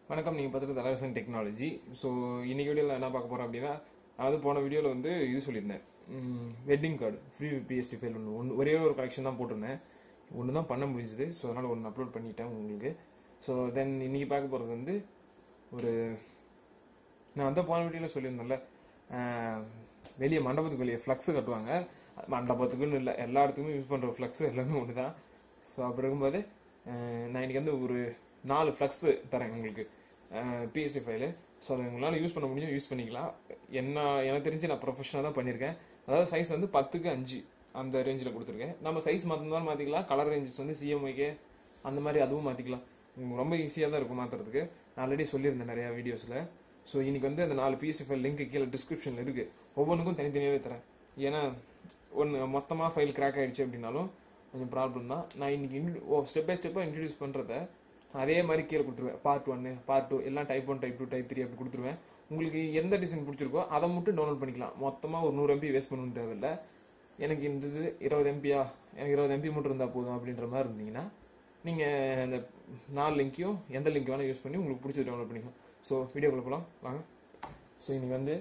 வணக்கம் நீங்கள் பார்த்துட்டு தலரசன் டெக்னாலஜி ஸோ இன்னைக்கு வீடியோவில் என்ன பார்க்க போகிறோம் அப்படின்னா நான் வந்து போன வீடியோவில் வந்து இது சொல்லியிருந்தேன் wedding card free PSD file ஒன்று ஒன்று ஒரே ஒரு கலெக்ஷன் தான் போட்டிருந்தேன் ஒன்று தான் பண்ண முடிஞ்சுது ஸோ அதனால் ஒன்று அப்லோட் பண்ணிட்டேன் உங்களுக்கு ஸோ தென் இன்னைக்கு பார்க்க போகிறது வந்து ஒரு நான் வந்து போன வீடியோவில் சொல்லியிருந்தேன்ல அஹ், வெளியே மண்டபத்துக்கு வெளியே ஃப்ளக்ஸ் கட்டுவாங்க மண்டபத்துக்குன்னு இல்லை எல்லா இடத்துக்குமே யூஸ் பண்ணுற ஃப்ளக்ஸ் எல்லாமே ஒன்று தான் ஸோ அப்படி இருக்கும்போது அஹ், நான் இன்னைக்கு வந்து ஒரு நாலு ஃப்ளக்ஸ் தரேன் உங்களுக்கு பிஎஸ்சி ஃபைலு ஸோ அதை உங்களால் யூஸ் பண்ண முடியும் யூஸ் பண்ணிக்கலாம் என்ன எனக்கு தெரிஞ்சு நான் ப்ரொஃபஷனாக தான் பண்ணியிருக்கேன் அதாவது சைஸ் வந்து பத்துக்கு அஞ்சு அந்த ரேஞ்சில் கொடுத்துருக்கேன் நம்ம சைஸ் மாற்றினாலும் மாற்றிக்கலாம் கலர் ரேஞ்சஸ் வந்து சிஎம்ஐக்கு அந்த மாதிரி அதுவும் மாற்றிக்கலாம் உங்களுக்கு ரொம்ப ஈஸியாக தான் இருக்கும் மாற்றுறதுக்கு நான் ஆல்ரெடி சொல்லியிருந்தேன் நிறையா வீடியோஸில் ஸோ இன்னைக்கு வந்து அந்த நாலு பிஎஸ்சி ஃபைல் லிங்க் கீழே டிஸ்கிரிப்ஷனில் இருக்கு ஒவ்வொன்றுக்கும் தனித்தனியாகவே தரேன் ஏன்னா ஒன்று மொத்தமாக ஃபைல் கிராக் ஆயிடுச்சு அப்படின்னாலும் கொஞ்சம் ப்ராப்ளம் தான் நான் இன்னைக்கு ஸ்டெப் பை ஸ்டெப்பாக இன்ட்ரடியூஸ் பண்ணுறத அதே மாதிரி கீழே கொடுத்துருவேன் பார்ட் ஒன்று பார்ட் டூ எல்லாம் type one type two type three அப்படி கொடுத்துருவேன் உங்களுக்கு எந்த டிசைன் பிடிச்சிருக்கோ அதை மட்டும் டவுன்லோட் பண்ணிக்கலாம் மொத்தமாக ஒரு நூறு எம்பி வேஸ்ட் பண்ணணும் தேவையில்லை எனக்கு இந்த இது இருபது எம்பியா எனக்கு இருபது எம்பி மட்டும் இருந்தால் போதும் அப்படின்ற மாதிரி இருந்தீங்கன்னா நீங்கள் இந்த நாலு லிங்க்கையும் எந்த லிங்க் வேணால் யூஸ் பண்ணி உங்களுக்கு பிடிச்சது டவுன்லோட் பண்ணிக்கலாம் ஸோ வீடியோக்குள்ள போகலாம் வாங்க ஸோ இன்னைக்கு வந்து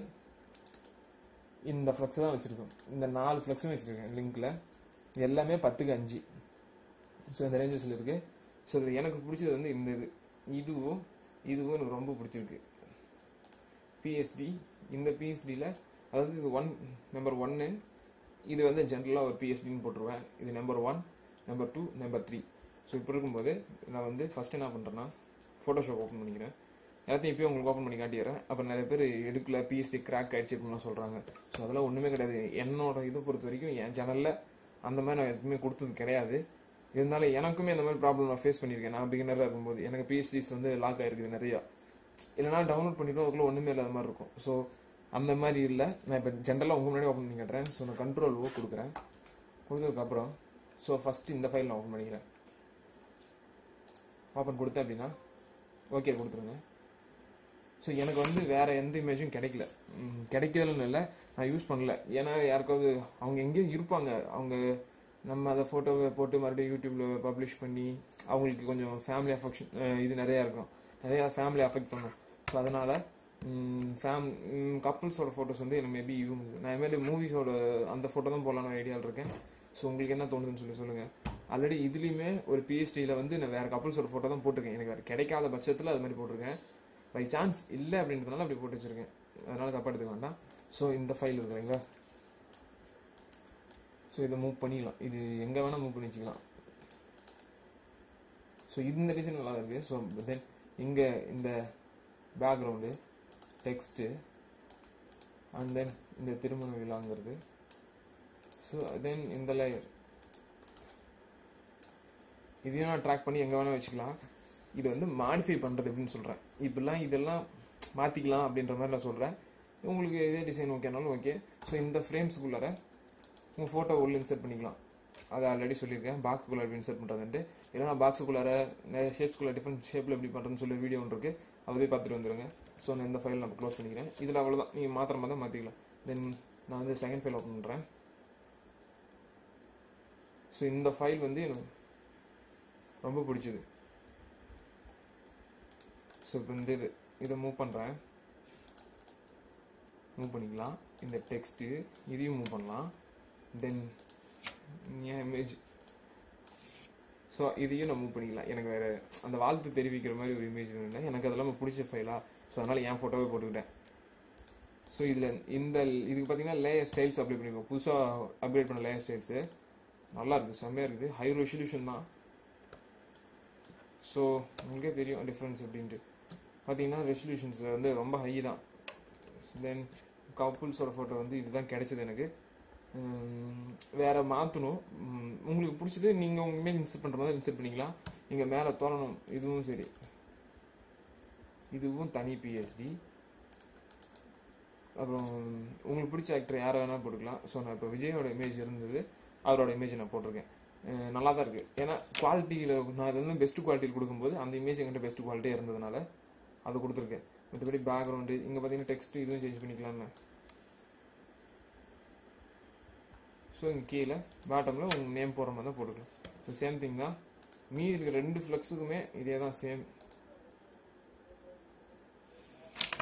இந்த ஃப்ளெக்ஸ் தான் வச்சுருக்கோம் இந்த நாலு ஃப்ளெக்ஸும் வச்சுருக்கேன் லிங்க்கில் எல்லாமே பத்துக்கு அஞ்சு ஸோ இந்த ரேஞ்சஸில் இருக்குது ஸோ இது எனக்கு பிடிச்சது வந்து இந்த இது இதுவும் இதுவும் எனக்கு ரொம்ப பிடிச்சிருக்கு பிஎஸ்டி இந்த பிஎஸ்டியில் அதாவது இது ஒன் நம்பர் ஒன்று இது வந்து ஜென்ரலாக ஒரு பிஎஸ்டின்னு போட்டுருவேன் இது number one number two number three so இப்போ இருக்கும்போது நான் வந்து ஃபஸ்ட் என்ன பண்ணுறேன்னா ஃபோட்டோஷாப் ஓப்பன் பண்ணிக்கிறேன் எல்லாத்தையும் இப்போயும் உங்களுக்கு ஓப்பன் பண்ணி காட்டிடுறேன் அப்புறம் நிறைய பேர் எடுக்கல பிஎஸ்டி கிராக் ஆயிடுச்சு அப்படின்லாம் சொல்கிறாங்க ஸோ அதெல்லாம் ஒன்றுமே கிடையாது என்னோட இதை பொறுத்த வரைக்கும் என் சேனலில் அந்த மாதிரி நான் எதுவுமே கொடுத்தது கிடையாது இருந்தாலும் எனக்குமே இந்த மாதிரி ப்ராப்ளம் நான் ஃபேஸ் பண்ணியிருக்கேன் நான் பிகினராக இருக்கும்போது எனக்கு பிஎஸ்டிஸ் வந்து லாக் ஆயிருக்குது நிறையா இல்லைனா டவுன்லோட் பண்ணிடும் அதுக்குள்ள ஒன்றுமே இல்லாத மாதிரி இருக்கும் ஸோ அந்த மாதிரி இல்லை நான் இப்போ ஜென்ரலாக உங்கள் முன்னாடி ஓப்பன் பண்ணி காட்டுறேன் ஸோ நான் கண்ட்ரோல் ஓ கொடுக்குறேன் கொடுத்ததுக்கப்புறம் ஸோ ஃபஸ்ட்டு இந்த ஃபைல் நான் ஓப்பன் பண்ணிக்கிறேன் ஓப்பன் கொடுத்தேன் அப்படின்னா ஓகே கொடுத்துருங்க ஸோ எனக்கு வந்து வேற எந்த இமேஜும் கிடைக்கல ம், கிடைக்கலன்னு இல்லை நான் யூஸ் பண்ணல ஏன்னா யாருக்காவது அவங்க எங்கேயோ இருப்பாங்க அவங்க நம்ம அதை ஃபோட்டோவை போட்டு மறுபடியும் யூடியூப்ல பப்ளிஷ் பண்ணி அவங்களுக்கு கொஞ்சம் ஃபேமிலி அஃபெக்ஷன் இது நிறையா இருக்கும் நிறையா ஃபேமிலி அஃபெக்ட் பண்ணும் ஸோ அதனால ஃபேம் கப்புள்ஸோட ஃபோட்டோஸ் வந்து எனக்கு மேபி யூஸ் நான் இதுமாரி மூவிஸோட அந்த ஃபோட்டோ தான் போடலான்னு ஐடியாவில் இருக்கேன் ஸோ உங்களுக்கு என்ன தோணுதுன்னு சொல்லி சொல்லுங்க ஆல்ரெடி இதுலேயுமே ஒரு பிஎஸ்டியில் வந்து நான் வேற கப்புள்ஸோட ஃபோட்டோ தான் போட்டிருக்கேன் எனக்கு வேறு கிடைக்காத பட்சத்தில் அது மாதிரி போட்டிருக்கேன் பை சான்ஸ் இல்லை அப்படின்றதுனால அப்படி போட்டு வச்சிருக்கேன் அதனால தப்பா எடுத்துக்க வேண்டாம் ஸோ இந்த ஃபைல் இருக்குங்களா ஸோ இதை மூவ் பண்ணிக்கலாம் இது எங்கே வேணால் மூவ் பண்ணி வச்சுக்கலாம் ஸோ இந்த டிசைன் நல்லா இருக்கு ஸோ தென் இங்கே இந்த பேக்ரவுண்டு டெக்ஸ்ட்டு அண்ட் தென் இந்த திருமண விழாங்கிறது ஸோ தென் இந்த லேயர் இதையும் நான் ட்ராக் பண்ணி எங்கே வேணால் வச்சுக்கலாம் இது வந்து மாடிஃபை பண்ணுறது அப்படின்னு சொல்கிறேன் இப்படிலாம் இதெல்லாம் மாற்றிக்கலாம் அப்படின்ற மாதிரி நான் சொல்கிறேன் உங்களுக்கு இதே டிசைன் ஓகேனாலும் ஓகே ஸோ இந்த ஃப்ரேம்ஸுக்குள்ளார உங்கள் ஃபோட்டோ உள்ள இன்சர்ட் பண்ணிக்கலாம் அதை ஆல்ரெடி சொல்லியிருக்கேன் பாக்ஸுக்குள்ளே எப்படி இன்சர்ட் பண்ணுறதுன்ட்டு இல்லைனா பாக்ஸுக்குள்ளார நிறைய ஷேப்ஸ்குள்ளே டிஃப்ரெண்ட் ஷேப்பில் எப்படி பண்ணுறதுன்னு சொல்லி வீடியோ ஒன்று இருக்குது அதை போய் பார்த்துட்டு வந்துருங்க ஸோ நான் இந்த ஃபைல் நான் க்ளோஸ் பண்ணிக்கிறேன் இதில் அவ்வளோதான் நீங்கள் மாத்திர மாதிரி தான் மாற்றிக்கலாம் தென் நான் வந்து செகண்ட் ஃபைல் ஓப்பன் பண்ணுறேன் ஸோ இந்த ஃபைல் வந்து எனக்கு ரொம்ப பிடிச்சது ஸோ இப்போ இந்த இது இதை மூவ் பண்ணுறேன் மூவ் பண்ணிக்கலாம் இந்த டெக்ஸ்ட்டு இதையும் மூவ் பண்ணலாம் தென் ஏன் இமேஜ் ஸோ இதையும் நான் மூவ் பண்ணிக்கலாம் எனக்கு வேற அந்த வாழ்த்து தெரிவிக்கிற மாதிரி ஒரு இமேஜ் வேணும் இல்லை எனக்கு அதெல்லாம் பிடிச்ச ஃபைலா ஸோ அதனால என் ஃபோட்டோவே போட்டுக்கிட்டேன் ஸோ இதில் இந்த இதுக்கு பார்த்தீங்கன்னா லேயர் ஸ்டைல்ஸ் அப்ளை பண்ணிருக்கோம் புதுசாக அப்கிரேட் பண்ண லேயர் ஸ்டைல்ஸு நல்லா இருக்குது செம்மையாக இருக்குது ஹை ரெசல்யூஷன் தான் ஸோ உங்களுக்கே தெரியும் டிஃப்ரென்ஸ் அப்படின்ட்டு பார்த்தீங்கன்னா ரெசல்யூஷன்ஸ் வந்து ரொம்ப ஹை தான் தென் கப்புள்ஸோட ஃபோட்டோ வந்து இதுதான் கிடைச்சது எனக்கு உம், வேற மாற்றணும் உங்களுக்கு பிடிச்சது நீங்கள் உங்க இமேஜ் இன்சர்ட் பண்ணுற மாதிரி இன்சர்ட் பண்ணிக்கலாம் நீங்கள் மேலே தோணணும் இதுவும் சரி இதுவும் தனி பிஎஸ்டி அப்புறம் உங்களுக்கு பிடிச்ச ஆக்டர் யாரை வேணால் போட்டுக்கலாம் ஸோ நான் இப்போ விஜயோட இமேஜ் இருந்தது அவரோட இமேஜ் நான் போட்டிருக்கேன் அஹ் நல்லா தான் இருக்கு ஏன்னா குவாலிட்டியில் நான் இது வந்து பெஸ்ட் குவாலிட்டியில் கொடுக்கும்போது அந்த இமேஜ் என்கிட்ட பெஸ்ட் குவாலிட்டியாக இருந்ததுனால அது கொடுத்துருக்கேன் மற்றபடி பேக்ரவுண்டு இங்கே பார்த்தீங்கன்னா டெக்ஸ்ட் இதுவும் சேஞ்ச் பண்ணிக்கலாம்னு ஸோ இங்கே கீழே பாட்டமில் உங்கள் நேம் போடுற மாதிரி தான் போட்டுக்கலாம் ஸோ சேம் திங் தான் மீதி இருக்கிற ரெண்டு ஃப்ளெக்ஸுக்குமே இதே தான் சேம்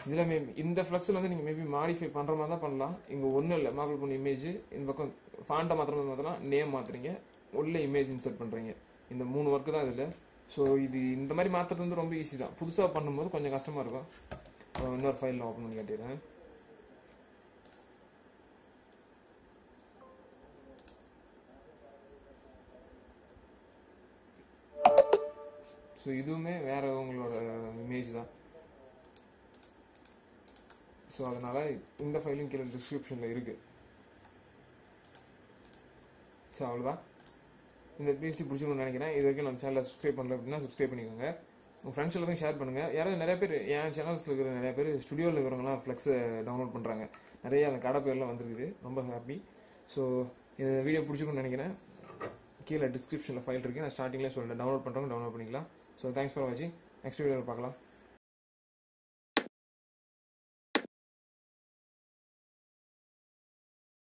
இதில் மேபி இந்த ஃப்ளக்ஸில் வந்து நீங்கள் மேபி மாடிஃபை பண்ணுற மாதிரி தான் பண்ணலாம் இங்கே ஒன்றும் இல்லை மார்க்கல் பண்ண இமேஜ் இந்த பக்கம் ஃபாண்ட்டை மாத்திரமா மாற்றலாம் நேம் மாற்றுறீங்க உள்ள இமேஜ் இன்சர்ட் பண்ணுறீங்க இந்த மூணு ஒர்க்கு தான் இதில் ஸோ இது இந்த மாதிரி மாற்றுறது வந்து ரொம்ப ஈஸி தான் புதுசாக பண்ணும்போது கொஞ்சம் கஷ்டமாக இருக்கும் அஹ் இன்னொரு ஃபைல் நான் ஓப்பன் பண்ணி காட்டிடுறேன் ஸோ இதுவுமே வேற உங்களோட இமேஜ் தான் ஸோ அதனால இந்த ஃபைலும் கீழே டிஸ்கிரிப்ஷனில் இருக்கு ஸோ அவ்வளோதான் இந்த பிஎஸ்டி பிடிச்சிக்கணும்னு நினைக்கிறேன் இது வரைக்கும் நம்ம சேனலை சப்ஸ்கிரைப் பண்ணல அப்படின்னா சப்ஸ்கிரைப் பண்ணிக்கோங்க உங்கள் ஃப்ரெண்ட்ஸ் எல்லாத்தையும் ஷேர் பண்ணுங்க யாராவது நிறைய பேர் என் சேனல்ஸில் இருக்கிற நிறைய பேர் ஸ்டுடியோவில் இருக்கிறவங்களாம் ஃப்ளெக்ஸை டவுன்லோட் பண்ணுறாங்க நிறைய அந்த கடை பேர்லாம் வந்திருக்குது ரொம்ப ஹாப்பி ஸோ இந்த வீடியோ பிடிச்சிக்கணும்னு நினைக்கிறேன் கீழே டிஸ்கிரிப்ஷனில் ஃபைல் இருக்கு நான் ஸ்டார்டிங்லேயே சொல்லிட்டேன் டவுன்லோட் பண்ணுறவங்க டவுன்லோட் பண்ணிக்கலாம் ஸோ தேங்க்ஸ் ஃபார் வாட்சிங் நெக்ஸ்ட் வீடியோவில் பார்க்கலாம்